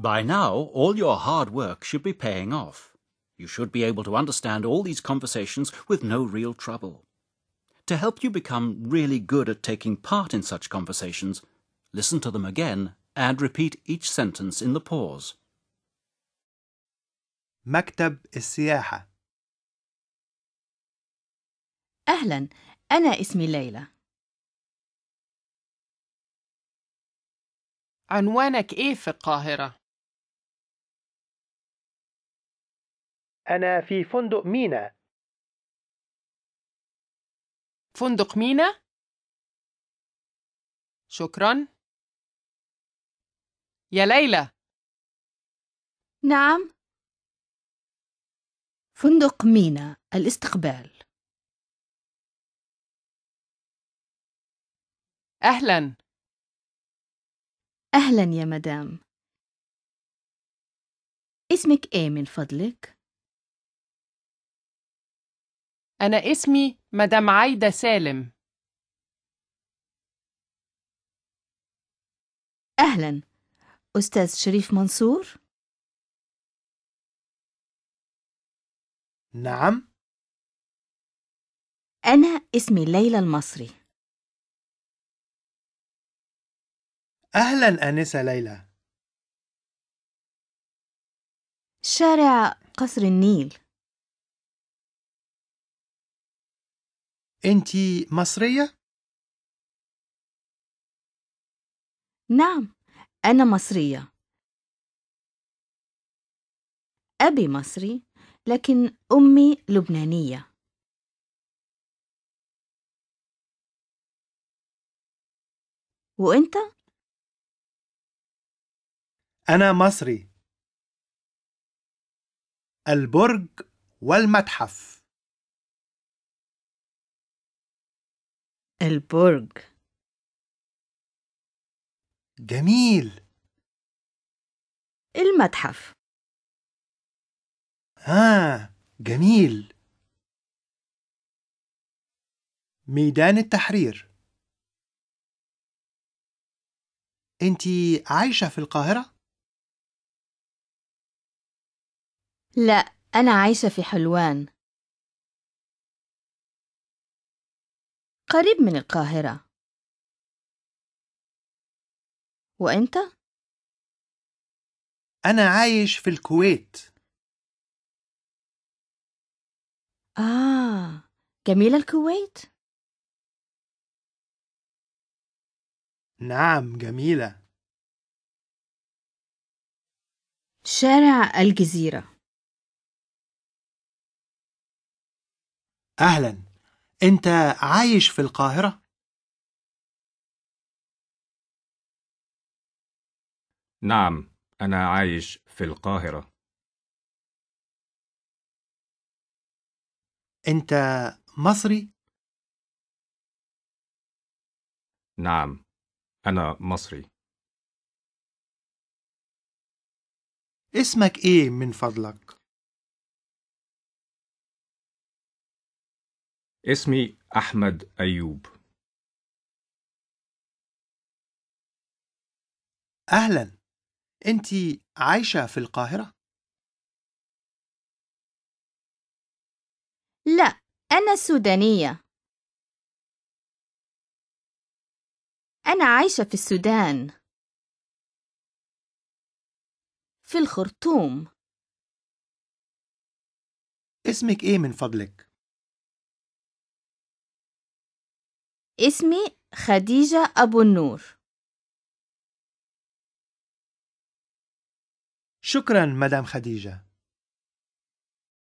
By now, all your hard work should be paying off. You should be able to understand all these conversations with no real trouble. To help you become really good at taking part in such conversations, listen to them again and repeat each sentence in the pause. مكتب السياحة أهلا أنا اسمي ليلى عنوانك إيه في القاهرة؟ أنا في فندق مينا فندق مينا؟ شكرا يا ليلى نعم فندق مينا الاستقبال أهلا أهلا يا مدام اسمك إيه من فضلك؟ أنا اسمي مدام عايدة سالم أهلا أستاذ شريف منصور؟ نعم أنا اسمي ليلى المصري أهلا أنسة ليلى شارع قصر النيل أنتي مصرية؟ نعم أنا مصرية أبي مصري لكن أمي لبنانية وأنت؟ أنا مصري البرج والمتحف البرج جميل المتحف ها جميل ميدان التحرير أنتي عايشة في القاهرة؟ لا أنا عايشة في حلوان قريب من القاهرة وأنت؟ أنا عايش في الكويت آه جميلة الكويت؟ نعم جميلة شارع الجزيرة أهلا أنت عايش في القاهرة؟ نعم أنا عايش في القاهرة أنت مصري؟ نعم أنا مصري اسمك إيه من فضلك؟ اسمي أحمد أيوب أهلا أنتي عايشة في القاهرة؟ لا أنا سودانية أنا عايشة في السودان في الخرطوم اسمك إيه من فضلك؟ اسمي خديجة أبو النور شكرا مدام خديجة